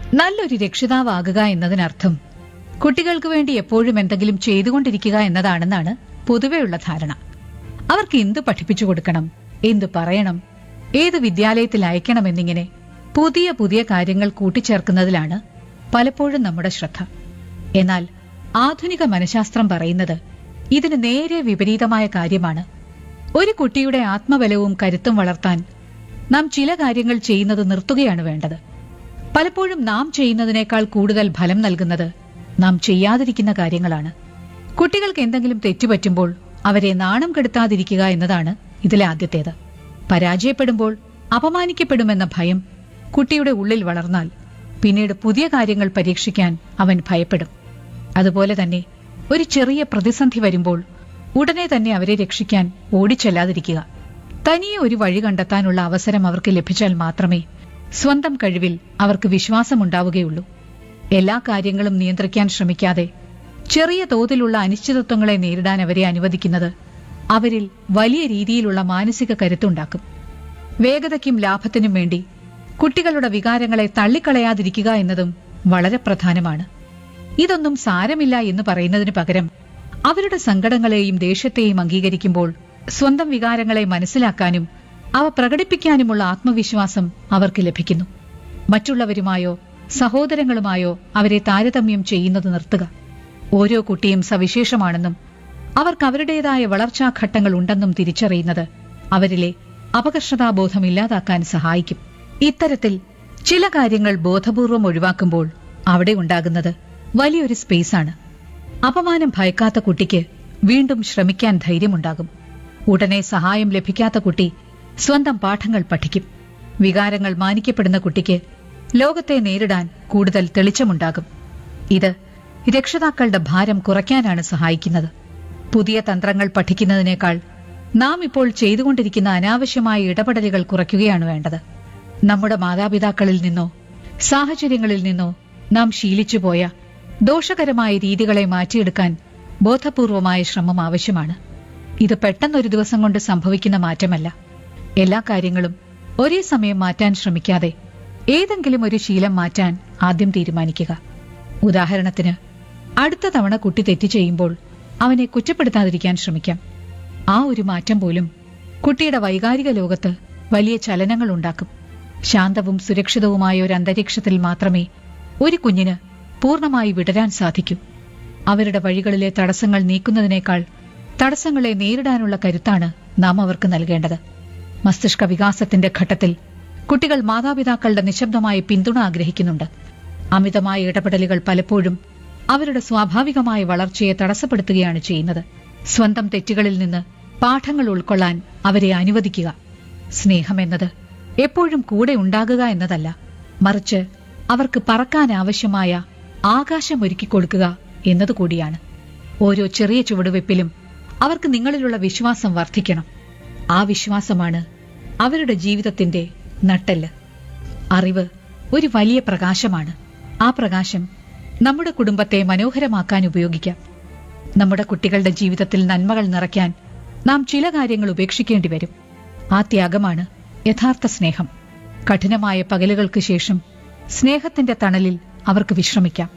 നല്ലൊരു രക്ഷിതാവാകുക എന്നതിനർത്ഥം കുട്ടികൾക്ക് വേണ്ടി എപ്പോഴും എന്തെങ്കിലും ചെയ്തുകൊണ്ടിരിക്കുക എന്നതാണെന്നാണ് പൊതുവെയുള്ള ധാരണ അവർക്ക് എന്ത് പഠിപ്പിച്ചു കൊടുക്കണം എന്ത് പറയണം ഏത് വിദ്യാലയത്തിൽ അയക്കണമെന്നിങ്ങനെ പുതിയ പുതിയ കാര്യങ്ങൾ കൂട്ടിച്ചേർക്കുന്നതിലാണ് പലപ്പോഴും നമ്മുടെ ശ്രദ്ധ എന്നാൽ ആധുനിക മനഃശാസ്ത്രം പറയുന്നത് ഇതിന് നേരെ വിപരീതമായ കാര്യമാണ് ഒരു കുട്ടിയുടെ ആത്മബലവും കരുത്തും വളർത്താൻ നാം ചില കാര്യങ്ങൾ ചെയ്യുന്നത് നിർത്തുകയാണ് വേണ്ടത് പലപ്പോഴും നാം ചെയ്യുന്നതിനേക്കാൾ കൂടുതൽ ഫലം നൽകുന്നത് നാം ചെയ്യാതിരിക്കുന്ന കാര്യങ്ങളാണ് കുട്ടികൾക്ക് എന്തെങ്കിലും തെറ്റുപറ്റുമ്പോൾ അവരെ നാണം കെടുത്താതിരിക്കുക എന്നതാണ് ഇതിലെ ആദ്യത്തേത് പരാജയപ്പെടുമ്പോൾ അപമാനിക്കപ്പെടുമെന്ന ഭയം കുട്ടിയുടെ ഉള്ളിൽ വളർന്നാൽ പിന്നീട് പുതിയ കാര്യങ്ങൾ പരീക്ഷിക്കാൻ അവൻ ഭയപ്പെടും അതുപോലെ തന്നെ ഒരു ചെറിയ പ്രതിസന്ധി വരുമ്പോൾ ഉടനെ തന്നെ അവരെ രക്ഷിക്കാൻ ഓടിച്ചെല്ലാതിരിക്കുക തനിയെ ഒരു വഴി കണ്ടെത്താനുള്ള അവസരം അവർക്ക് ലഭിച്ചാൽ മാത്രമേ സ്വന്തം കഴിവിൽ അവർക്ക് വിശ്വാസമുണ്ടാവുകയുള്ളൂ എല്ലാ കാര്യങ്ങളും നിയന്ത്രിക്കാൻ ശ്രമിക്കാതെ ചെറിയ തോതിലുള്ള അനിശ്ചിതത്വങ്ങളെ നേരിടാൻ അവരെ അനുവദിക്കുന്നത് അവരിൽ വലിയ രീതിയിലുള്ള മാനസിക കരുത്തുണ്ടാക്കും വേഗതയ്ക്കും ലാഭത്തിനും വേണ്ടി കുട്ടികളുടെ വികാരങ്ങളെ തള്ളിക്കളയാതിരിക്കുക എന്നതും വളരെ പ്രധാനമാണ് ഇതൊന്നും സാരമില്ല എന്ന് പറയുന്നതിന് പകരം അവരുടെ സങ്കടങ്ങളെയും ദേഷ്യത്തെയും അംഗീകരിക്കുമ്പോൾ സ്വന്തം വികാരങ്ങളെ മനസ്സിലാക്കാനും അവ പ്രകടിപ്പിക്കാനുമുള്ള ആത്മവിശ്വാസം അവർക്ക് ലഭിക്കുന്നു മറ്റുള്ളവരുമായോ സഹോദരങ്ങളുമായോ അവരെ താരതമ്യം ചെയ്യുന്നത് നിർത്തുക ഓരോ കുട്ടിയും സവിശേഷമാണെന്നും അവർക്ക് അവരുടേതായ വളർച്ചാഘട്ടങ്ങൾ ഉണ്ടെന്നും തിരിച്ചറിയുന്നത് അവരിലെ അപകർഷതാബോധം ഇല്ലാതാക്കാൻ സഹായിക്കും ഇത്തരത്തിൽ ചില കാര്യങ്ങൾ ബോധപൂർവം ഒഴിവാക്കുമ്പോൾ അവിടെ ഉണ്ടാകുന്നത് വലിയൊരു സ്പേസാണ് അപമാനം ഭയക്കാത്ത കുട്ടിക്ക് വീണ്ടും ശ്രമിക്കാൻ ധൈര്യമുണ്ടാകും ഉടനെ സഹായം ലഭിക്കാത്ത കുട്ടി സ്വന്തം പാഠങ്ങൾ പഠിക്കും വികാരങ്ങൾ മാനിക്കപ്പെടുന്ന കുട്ടിക്ക് ലോകത്തെ നേരിടാൻ കൂടുതൽ തെളിച്ചമുണ്ടാകും ഇത് രക്ഷിതാക്കളുടെ ഭാരം കുറയ്ക്കാനാണ് സഹായിക്കുന്നത് പുതിയ തന്ത്രങ്ങൾ പഠിക്കുന്നതിനേക്കാൾ നാം ഇപ്പോൾ ചെയ്തുകൊണ്ടിരിക്കുന്ന അനാവശ്യമായ ഇടപെടലുകൾ കുറയ്ക്കുകയാണ് വേണ്ടത് നമ്മുടെ മാതാപിതാക്കളിൽ നിന്നോ സാഹചര്യങ്ങളിൽ നിന്നോ നാം ശീലിച്ചുപോയ ദോഷകരമായ രീതികളെ മാറ്റിയെടുക്കാൻ ബോധപൂർവമായ ശ്രമം ആവശ്യമാണ് ഇത് പെട്ടെന്നൊരു ദിവസം കൊണ്ട് സംഭവിക്കുന്ന മാറ്റമല്ല എല്ലാ കാര്യങ്ങളും ഒരേ സമയം മാറ്റാൻ ശ്രമിക്കാതെ ഏതെങ്കിലും ഒരു ശീലം മാറ്റാൻ ആദ്യം തീരുമാനിക്കുക ഉദാഹരണത്തിന് അടുത്ത തവണ കുട്ടി തെറ്റ് ചെയ്യുമ്പോൾ അവനെ കുറ്റപ്പെടുത്താതിരിക്കാൻ ശ്രമിക്കാം ആ ഒരു മാറ്റം പോലും കുട്ടിയുടെ വൈകാരിക ലോകത്ത് വലിയ ചലനങ്ങൾ ഉണ്ടാക്കും ശാന്തവും സുരക്ഷിതവുമായ ഒരു അന്തരീക്ഷത്തിൽ മാത്രമേ ഒരു കുഞ്ഞിന് പൂർണ്ണമായി വിടരാൻ സാധിക്കൂ അവരുടെ വഴികളിലെ തടസ്സങ്ങൾ നീക്കുന്നതിനേക്കാൾ തടസ്സങ്ങളെ നേരിടാനുള്ള കരുത്താണ് നാം അവർക്ക് നൽകേണ്ടത് മസ്തിഷ്ക വികാസത്തിന്റെ ഘട്ടത്തിൽ കുട്ടികൾ മാതാപിതാക്കളുടെ നിശബ്ദമായ പിന്തുണ ആഗ്രഹിക്കുന്നുണ്ട് അമിതമായ ഇടപെടലുകൾ പലപ്പോഴും അവരുടെ സ്വാഭാവികമായ വളർച്ചയെ തടസ്സപ്പെടുത്തുകയാണ് ചെയ്യുന്നത് സ്വന്തം തെറ്റുകളിൽ നിന്ന് പാഠങ്ങൾ ഉൾക്കൊള്ളാൻ അവരെ അനുവദിക്കുക സ്നേഹമെന്നത് എപ്പോഴും കൂടെ ഉണ്ടാകുക എന്നതല്ല മറിച്ച് അവർക്ക് പറക്കാൻ ആവശ്യമായ ആകാശം ഒരുക്കി കൊടുക്കുക എന്നതുകൂടിയാണ് ഓരോ ചെറിയ ചുവടുവെപ്പിലും അവർക്ക് നിങ്ങളിലുള്ള വിശ്വാസം വർദ്ധിക്കണം ആ വിശ്വാസമാണ് അവരുടെ ജീവിതത്തിന്റെ നട്ടെല്ല് അറിവ് ഒരു വലിയ പ്രകാശമാണ് ആ പ്രകാശം നമ്മുടെ കുടുംബത്തെ മനോഹരമാക്കാൻ ഉപയോഗിക്കാം നമ്മുടെ കുട്ടികളുടെ ജീവിതത്തിൽ നന്മകൾ നിറയ്ക്കാൻ നാം ചില കാര്യങ്ങൾ ഉപേക്ഷിക്കേണ്ടി വരും ആ ത്യാഗമാണ് യഥാർത്ഥ സ്നേഹം കഠിനമായ പകലുകൾക്ക് ശേഷം സ്നേഹത്തിന്റെ തണലിൽ അവർക്ക് വിശ്രമിക്കാം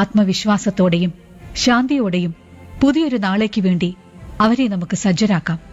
ആത്മവിശ്വാസത്തോടെയും ശാന്തിയോടെയും പുതിയൊരു നാളേക്ക് വേണ്ടി അവരെ നമുക്ക് സജ്ജരാക്കാം